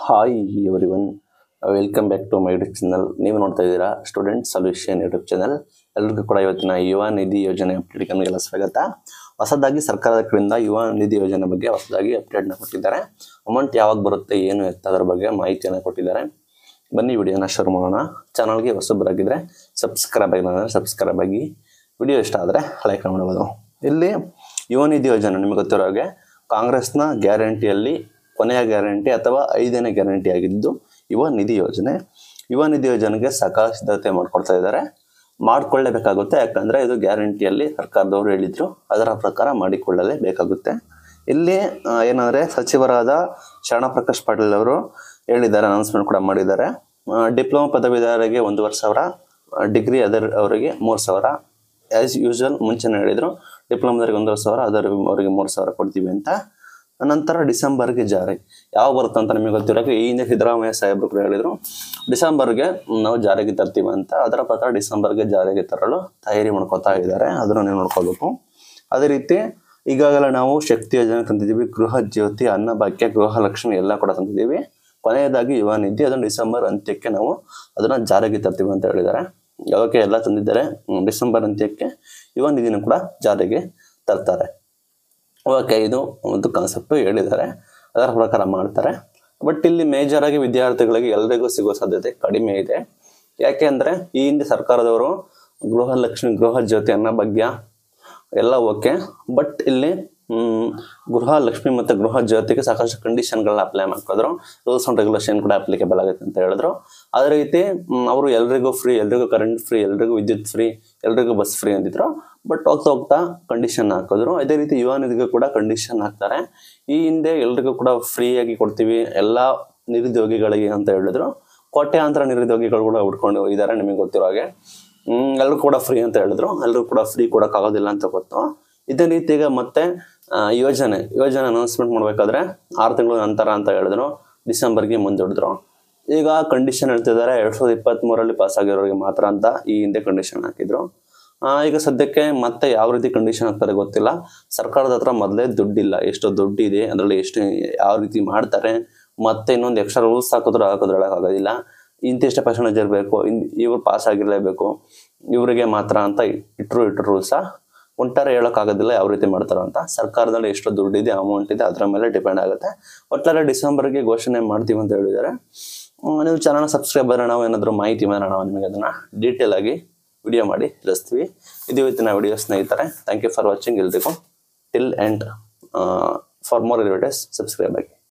hi everyone welcome back to my YouTube channel ನೀವು ನೋಡ್ತಾ ಇದ್ದೀರಾ ಸ್ಟೂಡೆಂಟ್ ಸೊಲ್ಯೂಷನ್ ಯೂಟ್ಯೂಬ್ ಚಾನಲ್ ಎಲ್ರಿಗೂ ಕೂಡ ಇವತ್ತಿನ ಯುವ ನಿಧಿ ಯೋಜನೆ ಅಪ್ಡೇಟ್ಗೆಲ್ಲ ಸ್ವಾಗತ ಹೊಸದಾಗಿ ಸರ್ಕಾರದ ಕಡೆಯಿಂದ ಯುವ ನಿಧಿ ಯೋಜನೆ ಬಗ್ಗೆ ಹೊಸದಾಗಿ ಅಪ್ಡೇಟ್ನ ಕೊಟ್ಟಿದ್ದಾರೆ ಅಮೌಂಟ್ ಯಾವಾಗ ಬರುತ್ತೆ ಏನು ಎತ್ತ ಅದರ ಬಗ್ಗೆ ಮಾಹಿತಿಯನ್ನು ಕೊಟ್ಟಿದ್ದಾರೆ ಬನ್ನಿ ವಿಡಿಯೋನ ಶುರು ಮಾಡೋಣ ಚಾನಲ್ಗೆ ಹೊಸಬರಾಗಿದ್ದರೆ ಸಬ್ಸ್ಕ್ರೈಬ್ ಆಗಿಲ್ಲ ಅಂದರೆ ಸಬ್ಸ್ಕ್ರೈಬ್ ಆಗಿ ವಿಡಿಯೋ ಇಷ್ಟ ಆದರೆ ಲೈಕ್ ಮಾಡ್ಬೋದು ಇಲ್ಲಿ ಯುವ ನಿಧಿ ಯೋಜನೆ ನಿಮಗೆ ಗೊತ್ತಿರೋ ಹಾಗೆ ಕಾಂಗ್ರೆಸ್ನ ಗ್ಯಾರಂಟಿಯಲ್ಲಿ ಕೊನೆಯ ಗ್ಯಾರಂಟಿ ಅಥವಾ ಐದನೇ ಗ್ಯಾರಂಟಿ ಆಗಿದ್ದು ಯುವ ನಿಧಿ ಯೋಜನೆ ಯುವ ನಿಧಿ ಯೋಜನೆಗೆ ಸಕಾಲ ಸಿದ್ಧತೆ ಮಾಡ್ಕೊಳ್ತಾ ಇದ್ದಾರೆ ಮಾಡ್ಕೊಳ್ಳೇಬೇಕಾಗುತ್ತೆ ಯಾಕಂದರೆ ಇದು ಗ್ಯಾರಂಟಿಯಲ್ಲಿ ಸರ್ಕಾರದವರು ಹೇಳಿದ್ರು ಅದರ ಪ್ರಕಾರ ಮಾಡಿಕೊಳ್ಳಲೇಬೇಕಾಗುತ್ತೆ ಇಲ್ಲಿ ಆ, ಏನಂದ್ರೆ ಸಚಿವರಾದ ಶರಣಪ್ರಕಾಶ್ ಪಾಟೀಲ್ ಅವರು ಹೇಳಿದ್ದಾರೆ ಅನೌನ್ಸ್ಮೆಂಟ್ ಕೂಡ ಮಾಡಿದ್ದಾರೆ ಡಿಪ್ಲೊಮಾ ಪದವೀಧರರಿಗೆ ಒಂದೂವರೆ ಸಾವಿರ ಡಿಗ್ರಿ ಅದರ್ ಅವರಿಗೆ ಮೂರು ಸಾವಿರ ಆ್ಯಸ್ ಯೂಶುವಲ್ ಮುಂಚೆನೇ ಹೇಳಿದರು ಡಿಪ್ಲೊಮಾದವರಿಗೆ ಒಂದೂವರೆ ಸಾವಿರ ಅದರ ಅವರಿಗೆ ಮೂರು ಸಾವಿರ ಕೊಡ್ತೀವಿ ಅಂತ ನಂತರ ಡಿಸೆಂಬರ್ಗೆ ಜಾರಿ ಯಾವ ಬರುತ್ತೆ ಅಂತ ನಿಮಗೆ ಗೊತ್ತಿರೋಕೆ ಈ ಹಿಂದೆ ಸಿದ್ದರಾಮಯ್ಯ ಸಾಹೇಬರು ಕೂಡ ಹೇಳಿದರು ಡಿಸೆಂಬರ್ಗೆ ನಾವು ಜಾರಿಗೆ ತರ್ತೀವಿ ಅಂತ ಅದರ ಪ್ರಕಾರ ಡಿಸೆಂಬರ್ಗೆ ಜಾರಿಗೆ ತರಲು ತಯಾರಿ ಮಾಡ್ಕೊತಾ ಇದ್ದಾರೆ ಅದನ್ನು ನೀವು ನೋಡ್ಕೋಬೇಕು ಅದೇ ರೀತಿ ಈಗಾಗಲೇ ನಾವು ಶಕ್ತಿ ಯೋಜನೆ ತಂದಿದ್ದೀವಿ ಗೃಹ ಜ್ಯೋತಿ ಅನ್ನಭಾಗ್ಯ ಗೃಹಲಕ್ಷ್ಮಿ ಎಲ್ಲ ಕೂಡ ತಂದಿದ್ದೀವಿ ಕೊನೆಯದಾಗಿ ಯುವ ನಿಧಿ ಅದನ್ನು ಡಿಸೆಂಬರ್ ಅಂತ್ಯಕ್ಕೆ ನಾವು ಅದನ್ನು ಜಾರಿಗೆ ತರ್ತೀವಿ ಅಂತ ಹೇಳಿದ್ದಾರೆ ಯಾವಕ್ಕೆ ಎಲ್ಲ ತಂದಿದ್ದಾರೆ ಹ್ಮ್, ಡಿಸೆಂಬರ್ ಅಂತ್ಯಕ್ಕೆ ಯುವ ನಿಧಿನೂ ಕೂಡ ಜಾರಿಗೆ ತರ್ತಾರೆ ಓಕೆ ಇದು ಒಂದು ಕಾನ್ಸೆಪ್ಟ್ ಹೇಳಿದ್ದಾರೆ ಅದರ ಪ್ರಕಾರ ಮಾಡ್ತಾರೆ ಬಟ್ ಇಲ್ಲಿ ಮೇಜರ್ ಆಗಿ ವಿದ್ಯಾರ್ಥಿಗಳಿಗೆ ಎಲ್ರಿಗೂ ಸಿಗೋ ಸಾಧ್ಯತೆ ಕಡಿಮೆ ಇದೆ ಯಾಕೆ ಅಂದರೆ ಈ ಹಿಂದೆ ಸರ್ಕಾರದವರು ಗೃಹಲಕ್ಷ್ಮಿ ಗೃಹ ಜ್ಯೋತಿ ಅನ್ನಭಾಗ್ಯ ಎಲ್ಲ ಓಕೆ ಬಟ್ ಇಲ್ಲಿ ಮ್, ಗೃಹ ಲಕ್ಷ್ಮಿ ಮತ್ತು ಗೃಹ ಜ್ಯೋತಿಗೆ ಸಾಕಷ್ಟು ಕಂಡೀಷನ್ಗಳನ್ನ ಅಪ್ಲೈ ಮಾಡ್ಕೋದ್ರು ರೂಲ್ಸ್ ಆ್ಯಂಡ್ ರೆಗ್ಯುಲೇಷನ್ ಕೂಡ ಅಪ್ಲಿಕೇಬಲ್ ಆಗುತ್ತೆ ಅಂತ ಹೇಳಿದ್ರು ಅದೇ ರೀತಿ ಮ್, ಅವರು ಎಲ್ರಿಗೂ ಫ್ರೀ ಎಲ್ರಿಗೂ ಕರೆಂಟ್ ಫ್ರೀ ಎಲ್ರಿಗೂ ವಿದ್ಯುತ್ ಫ್ರೀ ಎಲ್ರಿಗೂ ಬಸ್ ಫ್ರೀ ಅಂತಿದ್ರು ಬಟ್ ಹೋಗ್ತಾ ಹೋಗ್ತಾ ಕಂಡೀಷನ್ ಹಾಕಿದ್ರು ಅದೇ ರೀತಿ ಯುವ ನಿಧಿಗೂ ಕೂಡ ಕಂಡೀಷನ್ ಹಾಕ್ತಾರೆ ಈ ಹಿಂದೆ ಎಲ್ರಿಗೂ ಕೂಡ ಫ್ರೀಯಾಗಿ ಕೊಡ್ತೀವಿ ಎಲ್ಲ ನಿರುದ್ಯೋಗಿಗಳಿಗೆ ಅಂತ ಹೇಳಿದ್ರು ಕೋಟ್ಯಾಂತರ ನಿರುದ್ಯೋಗಿಗಳು ಕೂಡ ಹುಡ್ಕೊಂಡು ಇದ್ದಾರೆ ನಿಮಗೆ ಗೊತ್ತಿರೋ ಹಾಗೆ ಹ್ಮ್ ಎಲ್ಲರೂ ಕೂಡ ಫ್ರೀ ಅಂತ ಹೇಳಿದ್ರು ಎಲ್ಲರೂ ಕೂಡ ಫ್ರೀ ಕೊಡೋಕ್ಕಾಗೋದಿಲ್ಲ ಅಂತ ಗೊತ್ತು ಇದೇ ರೀತಿ ಈಗ ಮತ್ತೆ ಆ, ಯೋಜನೆ ಯೋಜನೆ ಅನೌನ್ಸ್ಮೆಂಟ್ ಮಾಡಬೇಕಾದ್ರೆ ಆರು ತಿಂಗಳ ನಂತರ ಅಂತ ಹೇಳಿದ್ರು ಡಿಸೆಂಬರ್ಗೆ ಮುಂದೂಡಿದ್ರು ಈಗ ಕಂಡೀಷನ್ ಹೇಳ್ತಿದ್ದಾರೆ ಎರಡ್ ಸಾವಿರದ ಇಪ್ಪತ್ತ್ ಮೂರಲ್ಲಿ ಪಾಸ್ ಆಗಿರೋರಿಗೆ ಮಾತ್ರ ಅಂತ ಈ ಹಿಂದೆ ಕಂಡೀಷನ್ ಹಾಕಿದ್ರು ಆ, ಈಗ ಸದ್ಯಕ್ಕೆ ಮತ್ತೆ ಯಾವ ರೀತಿ ಕಂಡೀಷನ್ ಹಾಕ್ತಾರೆ ಗೊತ್ತಿಲ್ಲ ಸರ್ಕಾರದ ಹತ್ರ ಮೊದಲೇ ದುಡ್ಡಿಲ್ಲ ಎಷ್ಟು ದುಡ್ಡಿದೆ ಅದರಲ್ಲಿ ಎಷ್ಟು ಯಾವ ರೀತಿ ಮಾಡ್ತಾರೆ ಮತ್ತೆ ಇನ್ನೊಂದು ಎಕ್ಸ್ಟ್ರಾ ರೂಲ್ಸ್ ಹಾಕಿದ್ರು ಹಾಕಿದ್ರು ಆಗೋದಿಲ್ಲ ಇಂತಿಷ್ಟು ಪರ್ಸೆಂಟೇಜ್ ಇರಬೇಕು ಇನ್ ಇವ್ರು ಪಾಸ್ ಆಗಿರಲೇಬೇಕು ಇವರಿಗೆ ಮಾತ್ರ ಅಂತ ಇಟ್ಟರು ಇಟ್ಟರು ರೂಲ್ಸ ಒಟ್ಟಾರೆ ಹೇಳೋಕ್ಕಾಗೋದಿಲ್ಲ ಯಾವ ರೀತಿ ಮಾಡ್ತಾರೋ ಅಂತ ಸರ್ಕಾರದಲ್ಲಿ ಎಷ್ಟು ದುಡ್ಡಿದೆ ಅಮೌಂಟ್ ಇದೆ ಅದರ ಮೇಲೆ ಡಿಪೆಂಡ್ ಆಗುತ್ತೆ ಒಟ್ಟಾರೆ ಡಿಸೆಂಬರ್ಗೆ ಘೋಷಣೆ ಮಾಡ್ತೀವಿ ಅಂತ ಹೇಳಿದ್ದಾರೆ ಹ್ಮ್, ನೀವು ಚಾನಲ್ ಸಬ್ಸ್ಕ್ರೈಬರ್ ನಾವು ಏನಾದರೂ ಮಾಹಿತಿ ಮೇಲೆ ನಾವು ನಿಮಗೆ ಅದನ್ನು ಡೀಟೇಲ್ ಆಗಿ ವಿಡಿಯೋ ಮಾಡಿ ತಿಳಿಸ್ತೀವಿ ಇದು ಇವತ್ತಿನ ವಿಡಿಯೋ ಸ್ನೇಹಿತರೆ ಥ್ಯಾಂಕ್ ಯು ಫಾರ್ ವಾಚಿಂಗ್ ಎಲ್ರಿಗೂ till end for more relates subscribe ಆಗಿ